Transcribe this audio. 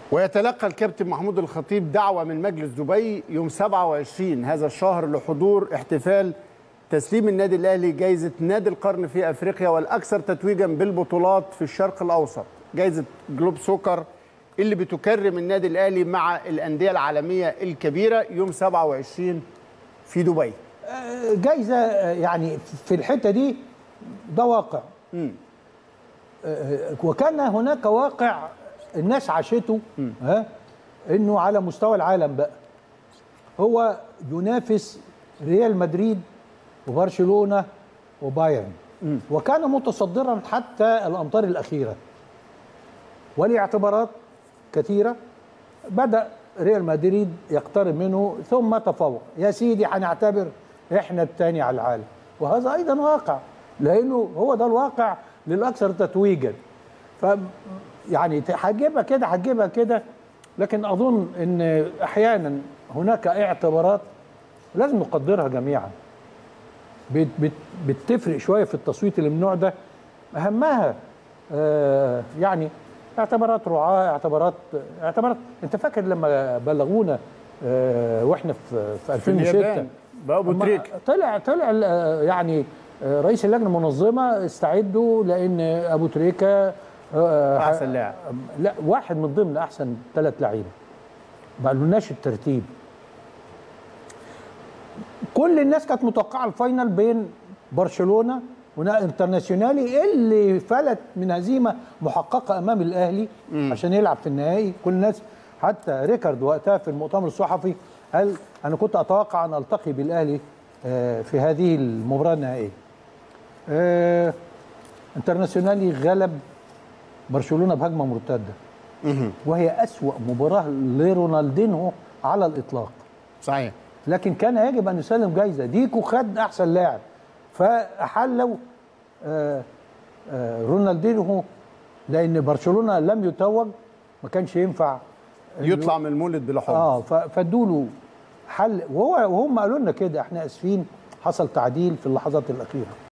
ويتلقى الكابتن محمود الخطيب دعوة من مجلس دبي يوم 27 هذا الشهر لحضور احتفال تسليم النادي الأهلي جائزة نادي القرن في أفريقيا والأكثر تتويجا بالبطولات في الشرق الأوسط جائزة جلوب سوكر اللي بتكرم النادي الأهلي مع الأندية العالمية الكبيرة يوم 27 في دبي جايزه يعني في الحته دي ده واقع آه، وكان هناك واقع الناس عاشته ها انه على مستوى العالم بقى هو ينافس ريال مدريد وبرشلونه وبايرن وكان متصدرا حتى الامطار الاخيره ولاعتبارات كثيره بدا ريال مدريد يقترب منه ثم تفوق يا سيدي هنعتبر احنا الثاني على العالم وهذا ايضا واقع لانه هو ده الواقع للاكثر تتويجا ف يعني هتجيبها كده هتجيبها كده لكن اظن ان احيانا هناك اعتبارات لازم نقدرها جميعا بت بت بتفرق شويه في التصويت اللي من النوع ده اهمها آه يعني اعتبارات رعاه اعتبارات اعتبارات انت فاكر لما بلغونا آه واحنا في في 2006 اليابان بأبو أما تريكة. طلع طلع آه، يعني آه، رئيس اللجنه المنظمه استعدوا لان ابو تريكه آه، أحسن لاعب. لا واحد من ضمن احسن ثلاث لعيبه ما قالولناش الترتيب كل الناس كانت متوقعه الفاينل بين برشلونه وانترناسيونالي اللي فلت من هزيمه محققه امام الاهلي عشان يلعب في النهائي كل الناس حتى ريكارد وقتها في المؤتمر الصحفي قال انا كنت اتوقع ان التقي بالاهلي آه، في هذه المباراه النهائيه آه، انترناسيونالي غلب برشلونه بهجمه مرتده وهي اسوا مباراه لرونالدينهو على الاطلاق صحيح لكن كان يجب ان يسلم جايزه ديكو خد احسن لاعب فحلوا آه، آه، رونالدينهو لان برشلونه لم يتوج ما كانش ينفع يطلع من المولد بلا حب اه ف- فادوا له حل وهو وهم قالوا لنا كده احنا اسفين حصل تعديل في اللحظات الاخيره